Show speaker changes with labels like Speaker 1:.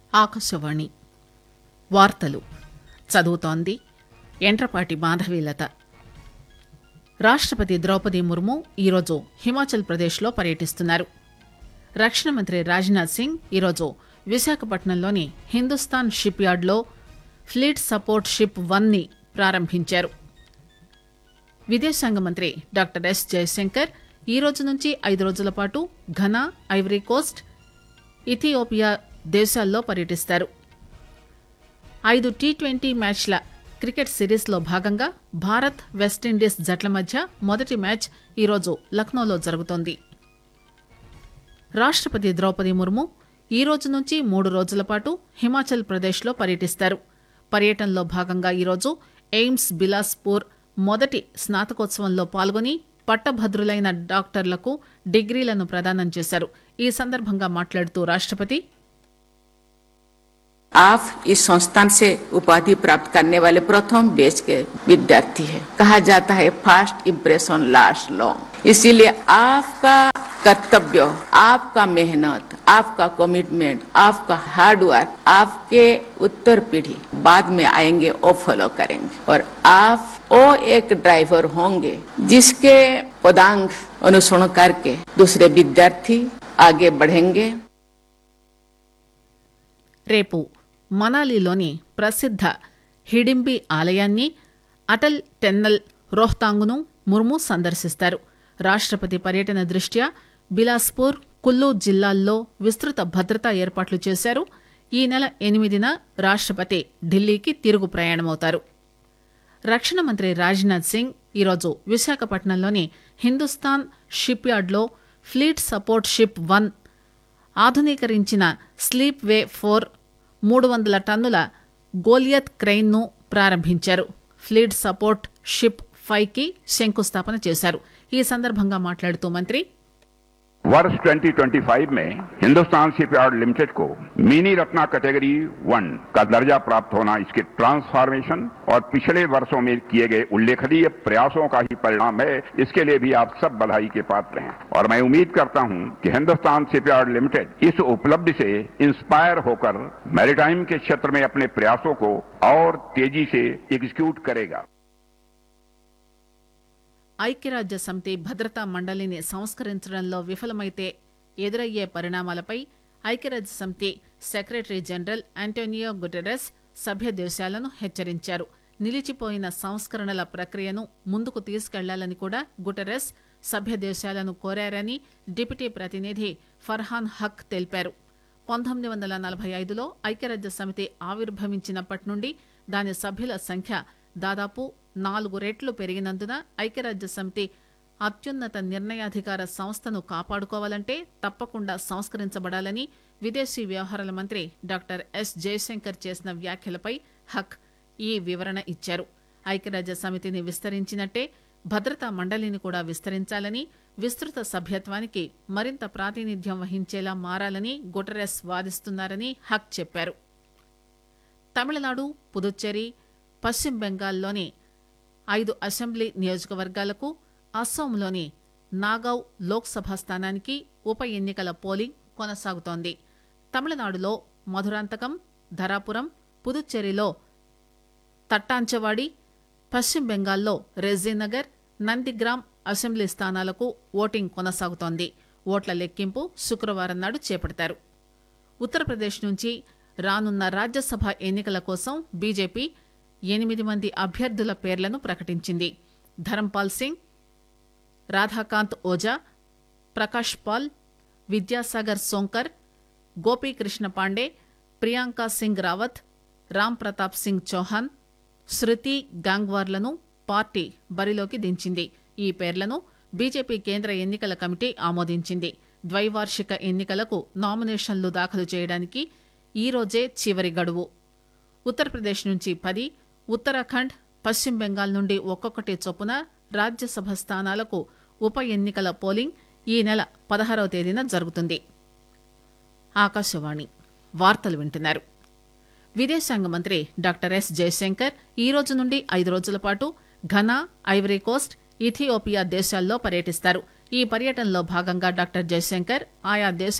Speaker 1: ఆకాశవాణి వార్తలు చదువుతోంది ఎంట్రపాటి మాధవీలత రాష్టపతి ద్రౌపది ముర్ము ఈరోజు హిమాచల్ ప్రదేశ్లో పర్యటిస్తున్నారు రక్షణ మంత్రి రాజ్నాథ్ సింగ్ ఈరోజు విశాఖపట్నంలోని హిందుస్థాన్ షిప్ యార్డ్లో ఫ్లీట్ సపోర్ట్ షిప్ వన్ ని ప్రారంభించారు విదేశాంగ మంత్రి డాక్టర్ ఎస్ జయశంకర్ ఈ రోజు నుంచి ఐదు రోజుల పాటు ఘనా ఐవరీ కోస్ట్ ఇథియోపియా దేశాల్లో పర్యటిస్తారు ఐదు టీ ట్వంటీ మ్యాచ్ల క్రికెట్ సిరీస్లో భాగంగా భారత్ వెస్టిండీస్ జట్ల మధ్య మొదటి మ్యాచ్ ఈరోజు లక్నోలో జరుగుతోంది రాష్టపతి ద్రౌపది ముర్ము ఈ రోజు నుంచి మూడు రోజుల పాటు హిమాచల్ ప్రదేశ్లో పర్యటిస్తారు పర్యటనలో భాగంగా ఈరోజు ఎయిమ్స్ బిలాస్పూర్ మొదటి స్నాతకోత్సవంలో పాల్గొని పట్టభద్రులైన డాక్టర్లకు డిగ్రీలను ప్రదానం చేశారు ఈ సందర్భంగా మాట్లాడుతూ రాష్టపతి
Speaker 2: आप इस संस्थान से उपाधि प्राप्त करने वाले प्रथम बैच के विद्यार्थी हैं। कहा जाता है फास्ट इम्प्रेशन लास्ट लॉन्ग इसीलिए आपका कर्तव्य आपका मेहनत आपका कमिटमेंट आपका हार्ड वर्क आपके उत्तर पीढ़ी बाद में आएंगे वो फॉलो करेंगे और आप वो एक ड्राइवर होंगे जिसके पदांग अनुसरण करके दूसरे विद्यार्थी आगे बढ़ेंगे
Speaker 1: రేపు మనాలిలోని ప్రసిద్ధ హిడింబి ఆలయాన్ని అటల్ టెన్నల్ రోహ్తాంగ్ను ముర్ము సందర్శిస్తారు రాష్టపతి పర్యటన దృష్ట్యా బిలాస్పూర్ కుల్లు జిల్లాల్లో విస్తృత భద్రతా ఏర్పాట్లు చేశారు ఈ నెల ఎనిమిదిన రాష్టపతి ఢిల్లీకి తిరుగు ప్రయాణమవుతారు రక్షణ మంత్రి రాజ్నాథ్ సింగ్ ఈరోజు విశాఖపట్నంలోని హిందుస్థాన్ షిప్ యార్డ్లో ఫ్లీట్ సపోర్ట్ షిప్ వన్ ఆధునీకరించిన స్లీప్ వే ఫోర్ మూడు వందల టన్నుల గోలియత్ క్రెయిన్ను ప్రారంభించారు ఫ్లీట్ సపోర్ట్ షిప్ ఫైవ్ కి శంకుస్థాపన చేశారు ఈ సందర్భంగా మాట్లాడుతూ మంత్రి
Speaker 3: वर्ष 2025 में हिंदुस्तान शिपयार्ड लिमिटेड को मिनी रत्ना कैटेगरी वन का दर्जा प्राप्त होना इसके ट्रांसफॉर्मेशन और पिछले वर्षों में किए गए उल्लेखनीय प्रयासों का ही परिणाम है इसके लिए भी आप सब बधाई के पात्र हैं और मैं उम्मीद करता हूं कि हिंदुस्तान शिपयार्ड लिमिटेड इस उपलब्धि से इंस्पायर होकर मैरिटाइम के क्षेत्र में अपने प्रयासों को और तेजी से एग्जीक्यूट करेगा
Speaker 1: ఐక్యరాజ్య సమితి భద్రతా మండలిని సంస్కరించడంలో విఫలమైతే ఎదురయ్యే పరిణామాలపై ఐక్యరాజ్య సమితి సెక్రటరీ జనరల్ ఆంటోనియో గుటెరస్ సభ్య దేశాలను హెచ్చరించారు నిలిచిపోయిన సంస్కరణల ప్రక్రియను ముందుకు తీసుకెళ్లాలని కూడా గుటెరస్ సభ్య దేశాలను కోరారని డిప్యూటీ ప్రతినిధి ఫర్హాన్ హక్ తెలిపారు పంతొమ్మిది వందల నలభై ఐదులో ఐక్యరాజ్య సమితి ఆవిర్భవించినప్పటి నుండి దాని సభ్యుల సంఖ్య దాదాపు నాలుగు రెట్లు పెరిగినందున ఐక్యరాజ్య సమితి అత్యున్నత నిర్ణయాధికార సంస్థను కాపాడుకోవాలంటే తప్పకుండా సంస్కరించబడాలని విదేశీ వ్యవహారాల మంత్రి డాక్టర్ ఎస్ జయశంకర్ చేసిన వ్యాఖ్యలపై హక్ ఈ వివరణ ఇచ్చారు ఐక్యరాజ్య సమితిని విస్తరించినట్టే భద్రతా మండలిని కూడా విస్తరించాలని విస్తృత సభ్యత్వానికి మరింత ప్రాతినిధ్యం వహించేలా మారాలని గుటరెస్ వాదిస్తున్నారని హక్ చెప్పారు తమిళనాడు పుదుచ్చేరి పశ్చిమ బెంగాల్లోని ఐదు అసెంబ్లీ నియోజకవర్గాలకు అస్సోంలోని నాగౌ లోక్సభ స్థానానికి ఉప ఎన్నికల పోలింగ్ కొనసాగుతోంది తమిళనాడులో మధురాంతకం ధరాపురం పుదుచ్చేరిలో తట్టాంచవాడి పశ్చిమ బెంగాల్లో రెజీనగర్ నందిగ్రామ్ అసెంబ్లీ స్థానాలకు ఓటింగ్ కొనసాగుతోంది ఓట్ల లెక్కింపు శుక్రవారం నాడు చేపడతారు ఉత్తరప్రదేశ్ నుంచి రానున్న రాజ్యసభ ఎన్నికల కోసం బీజేపీ ఎనిమిది మంది అభ్యర్థుల పేర్లను ప్రకటించింది ధరంపాల్ సింగ్ రాధాకాంత్ ఓజా ప్రకాష్ పాల్ విద్యాసాగర్ సోంకర్ గోపీకృష్ణ పాండే ప్రియాంక సింగ్ రావత్ రామ్ ప్రతాప్ సింగ్ చౌహాన్ శృతి గాంగ్వార్లను పార్టీ బరిలోకి దించింది ఈ పేర్లను బీజేపీ కేంద్ర ఎన్నికల కమిటీ ఆమోదించింది ద్వైవార్షిక ఎన్నికలకు నామినేషన్లు దాఖలు చేయడానికి ఈ రోజే చివరి గడువు ఉత్తరప్రదేశ్ నుంచి పది ఉత్తరాఖండ్ పశ్చిమ బెంగాల్ నుండి ఒక్కొక్కటి చొప్పున రాజ్యసభ స్థానాలకు ఉప ఎన్నికల పోలింగ్ ఈ నెల పదహారవ తేదీన జరుగుతుంది ఆకాశవాణి వార్తలు వింటున్నారు విదేశాంగ మంత్రి డాక్టర్ ఎస్ జయశంకర్ ఈ రోజు నుండి ఐదు రోజుల పాటు ఘనా ఐవరీ కోస్ట్ ఇథియోపియా దేశాల్లో పర్యటిస్తారు ఈ పర్యటనలో భాగంగా డాక్టర్ జయశంకర్ ఆయా దేశ